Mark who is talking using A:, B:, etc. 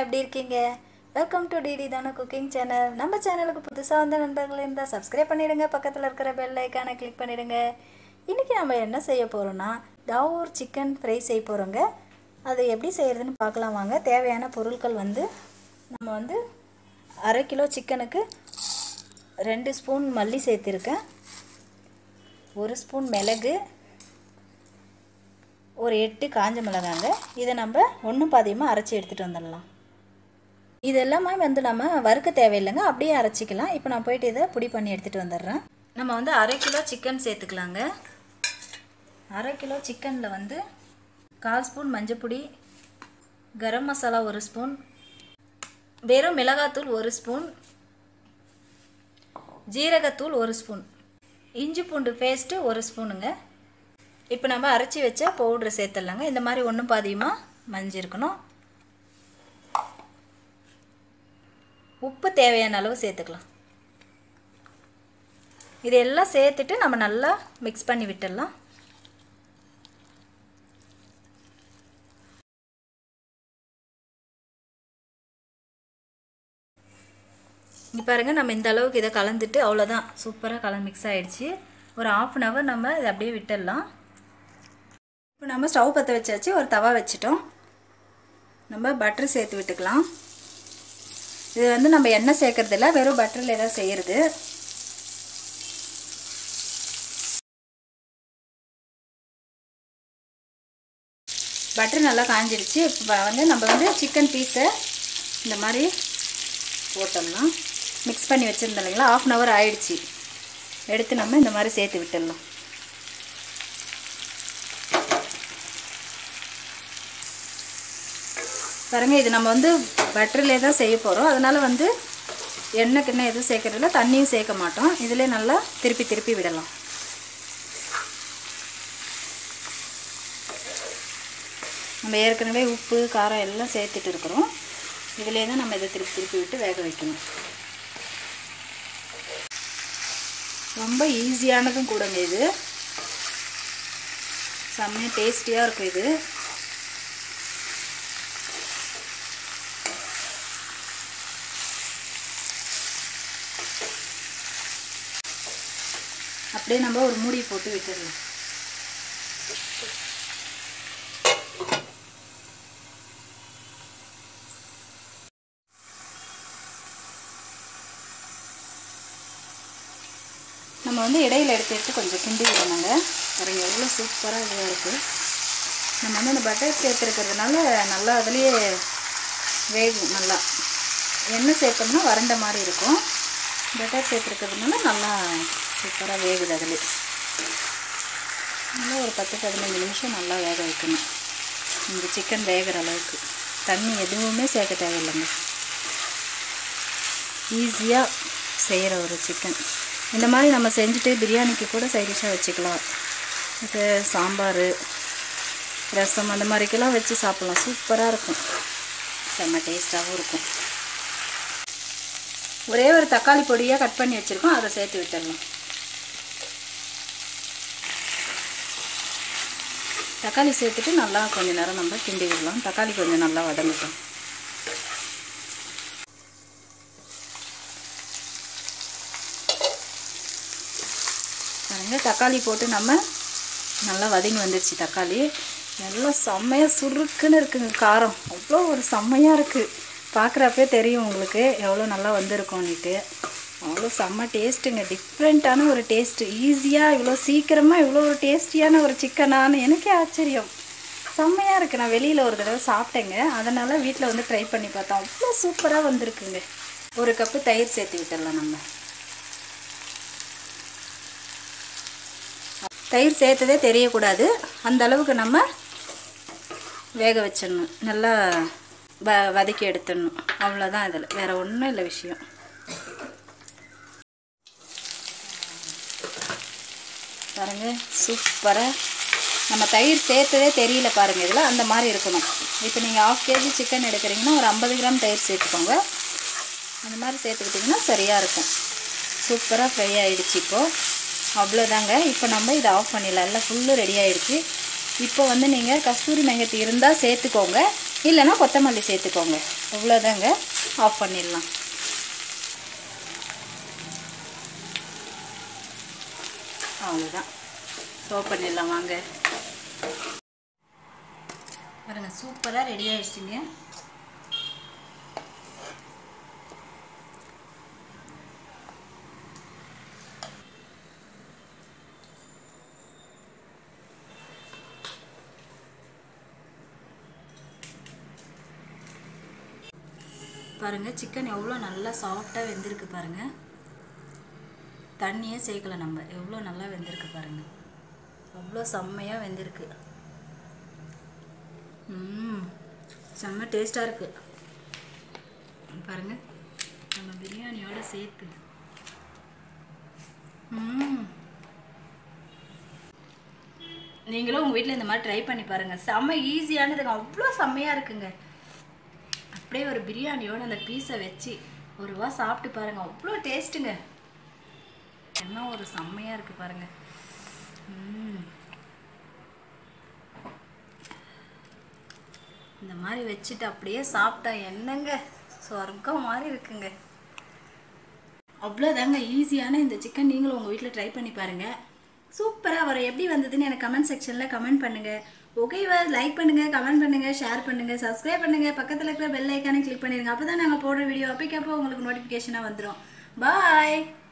A: எப்படி இருக்கீங்க welcome to DD தான குக்கிங் சேனல் நம்ம சேனலுக்கு புதுசாக வந்த நண்பர்கள் இருந்தால் சப்ஸ்கிரைப் பண்ணிடுங்க பக்கத்தில் இருக்கிற பெல் ஐக்கானை கிளிக் பண்ணிடுங்க இன்றைக்கி நம்ம என்ன செய்ய போகிறோன்னா தாவூர் சிக்கன் ஃப்ரை செய்ய போகிறோங்க அது எப்படி செய்கிறதுன்னு பார்க்கலாம் வாங்க தேவையான பொருட்கள் வந்து நம்ம வந்து அரை கிலோ சிக்கனுக்கு ரெண்டு ஸ்பூன் மல்லி சேர்த்துருக்கேன் ஒரு ஸ்பூன் மிளகு ஒரு எட்டு காஞ்ச மிளகாங்க இதை நம்ம ஒன்றும் பாதியமாக அரைச்சி எடுத்துகிட்டு வந்துடலாம் இது எல்லாமே வந்து நம்ம வறுக்க தேவையில்லைங்க அப்படியே அரைச்சிக்கலாம் இப்போ நான் போயிட்டு இதை பொடி பண்ணி எடுத்துகிட்டு வந்துடுறேன் நம்ம வந்து அரை கிலோ சிக்கன் சேர்த்துக்கலாங்க அரை கிலோ சிக்கனில் வந்து கால் ஸ்பூன் மஞ்சப்பொடி கரம் மசாலா ஒரு ஸ்பூன் வெறும் மிளகாத்தூள் ஒரு ஸ்பூன் ஜீரகத்தூள் ஒரு ஸ்பூன் இஞ்சி பூண்டு பேஸ்ட்டு ஒரு ஸ்பூனுங்க இப்போ நம்ம அரைச்சி வச்ச பவுட்ரு சேர்த்துடலாங்க இந்த மாதிரி ஒன்றும் பாதியமாக மஞ்சிருக்கணும் உப்பு தேவையான அளவு சேர்த்துக்கலாம் இதெல்லாம் சேர்த்துட்டு நம்ம நல்லா மிக்ஸ் பண்ணி விட்டுடலாம் இங்கே பாருங்கள் நம்ம இந்த அளவுக்கு இதை கலந்துட்டு அவ்வளோதான் சூப்பராக கலந்து மிக்ஸ் ஆகிடுச்சு ஒரு ஆஃப் அன் ஹவர் நம்ம இதை அப்படியே விட்டுடலாம் இப்போ நம்ம ஸ்டவ் பற்ற வச்சாச்சு ஒரு தவா வச்சுட்டோம் நம்ம பட்டர் சேர்த்து விட்டுக்கலாம் இது வந்து நம்ம எண்ணெய் சேர்க்கறதில்ல வெறும் பட்டரில் தான் செய்கிறது பட்டர் நல்லா காஞ்சிடுச்சு இப்போ வந்து நம்ம வந்து சிக்கன் பீஸை இந்த மாதிரி போட்டோம்னா மிக்ஸ் பண்ணி வச்சுருந்தோம் இல்லைங்களா ஆஃப் அன் ஹவர் ஆயிடுச்சு எடுத்து நம்ம இந்த மாதிரி சேர்த்து விட்டுடலாம் பாருங்க இது நம்ம வந்து பட்டர்லேயே தான் செய்ய போகிறோம் அதனால் வந்து எண்ணெய் கிண்ணெய் எதுவும் சேர்க்கறதில்ல தண்ணியும் சேர்க்க மாட்டோம் இதிலே நல்லா திருப்பி திருப்பி விடலாம் நம்ம ஏற்கனவே உப்பு காரம் எல்லாம் சேர்த்துட்டு இருக்கிறோம் இதிலே தான் நம்ம இதை திருப்பி திருப்பி விட்டு வேக வைக்கணும் ரொம்ப ஈஸியானதும் கூடங்க இது செம்மையாக டேஸ்டியாக இருக்கும் இது அப்படியே நம்ம ஒரு மூடி போட்டு விட்டுடலாம் நம்ம வந்து இடையில எடுத்து எடுத்து கொஞ்சம் கிண்டி விடணுங்க பாருங்க எவ்வளோ சூப்பராக இதாக இருக்குது நம்ம வந்து அந்த பட்டர் சேர்த்துருக்கிறதுனால நல்லா அதுலேயே வேகும் நல்லா எண்ணெய் சேர்த்தோம்னா வறண்ட மாதிரி இருக்கும் பட்டர் சேர்த்துருக்கிறதுனால நல்லா சூப்பராக வேகுது அதில் நல்லா ஒரு பத்து பதினஞ்சு நிமிஷம் நல்லா வேக வைக்கணும் இந்த சிக்கன் வேகிற அளவுக்கு தண்ணி எதுவுமே சேர்க்க தேவையில்லைங்க ஈஸியாக செய்கிற ஒரு சிக்கன் இந்த மாதிரி நம்ம செஞ்சுட்டு பிரியாணிக்கு கூட சைடிஷாக வச்சுக்கலாம் இது சாம்பார் ரசம் அந்த மாதிரிக்கெல்லாம் வச்சு சாப்பிட்லாம் சூப்பராக இருக்கும் செம்ம டேஸ்ட்டாகவும் இருக்கும் ஒரே ஒரு தக்காளி பொடியாக கட் பண்ணி வச்சுருக்கோம் அதை சேர்த்து விட்டுடலாம் தக்காளி சேர்த்துட்டு நல்லா கொஞ்சம் நேரம் நம்ம கிண்டி விடலாம் தக்காளி கொஞ்சம் நல்லா வதங்கட்டும் பாருங்க தக்காளி போட்டு நம்ம நல்லா வதங்கி வந்துடுச்சு தக்காளி எல்லாம் செம்மையாக சுருக்குன்னு இருக்குங்க காரம் அவ்வளோ ஒரு செம்மையாக இருக்குது பார்க்குறப்பே தெரியும் உங்களுக்கு எவ்வளோ நல்லா வந்திருக்கோன்னுட்டு அவ்வளோ செம்ம டேஸ்ட்டுங்க டிஃப்ரெண்ட்டான ஒரு டேஸ்ட்டு ஈஸியாக இவ்வளோ சீக்கிரமாக இவ்வளோ ஒரு டேஸ்டியான ஒரு சிக்கனான்னு எனக்கே ஆச்சரியம் செம்மையாக இருக்குது நான் வெளியில் ஒரு தடவை சாப்பிட்டேங்க அதனால் வீட்டில் வந்து ட்ரை பண்ணி பார்த்தோம் அவ்வளோ சூப்பராக வந்திருக்குங்க ஒரு கப்பு தயிர் சேர்த்து விட்டுடலாம் நம்ம தயிர் சேர்த்ததே தெரியக்கூடாது அந்த அளவுக்கு நம்ம வேக வச்சிடணும் நல்லா வ வதக்கி எடுத்துடணும் அவ்வளோதான் இதில் வேறு ஒன்றும் இல்லை விஷயம் பாருங்கள் சூப்பராக நம்ம தயிர் சேர்த்ததே தெரியல பாருங்கள் இதில் அந்த மாதிரி இருக்கணும் இப்போ நீங்கள் ஆஃப் கேஜி சிக்கன் எடுக்கிறீங்கன்னா ஒரு ஐம்பது கிராம் தயிர் சேர்த்துக்கோங்க அந்த மாதிரி சேர்த்துக்கிட்டிங்கன்னா சரியாக இருக்கும் சூப்பராக ஃப்ரை ஆகிடுச்சு இப்போது அவ்வளோதாங்க இப்போ நம்ம இதை ஆஃப் பண்ணிடலாம் எல்லாம் ஃபுல்லு ரெடி ஆகிடுச்சு இப்போ வந்து நீங்கள் கஸ்தூரி மெங்கத்தி இருந்தால் சேர்த்துக்கோங்க இல்லைன்னா கொத்தமல்லி சேர்த்துக்கோங்க இவ்வளோதாங்க ஆஃப் பண்ணிடலாம் அவ்வளோதான் சர்வ் பண்ணிடலாம் வாங்க பாருங்க சூப்பராக ரெடி ஆயிடுச்சுங்க பாருங்க சிக்கன் எவ்வளோ நல்லா சாஃப்டாக வெந்திருக்கு பாருங்க தண்ணியே சேர்க்கல நம்ம எவ்வளோ நல்லா வெந்திருக்கு பாருங்க அவ்வளோ செம்மையாக வெந்திருக்கு ம் செம்ம டேஸ்ட்டாக இருக்கு பாருங்க நம்ம பிரியாணியோட சேர்த்து ம் நீங்களும் உங்கள் வீட்டில் இந்த மாதிரி ட்ரை பண்ணி பாருங்கள் செம்ம ஈஸியானதுங்க அவ்வளோ செம்மையாக இருக்குங்க அப்படியே ஒரு பிரியாணியோட அந்த பீஸை வச்சு ஒரு ரூபா சாப்பிட்டு பாருங்க அவ்வளோ டேஸ்ட்டுங்க என்ன ஒரு செம்மையாக இருக்குது பாருங்க ம். இந்த மாதிரி வச்சுட்டு அப்படியே சாப்பிட்டா என்னங்க சொர்க்கம் மாதிரி இருக்குங்க அவ்வளோதாங்க ஈஸியான இந்த சிக்கன் நீங்களும் உங்கள் வீட்டில் ட்ரை பண்ணி பாருங்கள் சூப்பராக வர எப்படி வந்ததுன்னு எனக்கு கமெண்ட் செக்ஷனில் கமெண்ட் பண்ணுங்கள் ஓகேவா லைக் பண்ணுங்கள் கமெண்ட் பண்ணுங்கள் ஷேர் பண்ணுங்கள் சப்ஸ்கிரைப் பண்ணுங்கள் பக்கத்தில் இருக்கிற பெல் ஐக்கானை கிளிக் பண்ணிடுங்க அப்போ தான் நாங்கள் போடுற வீடியோ அப்போக்கப்போ உங்களுக்கு நோட்டிஃபிகேஷனாக வந்துடும் பாய்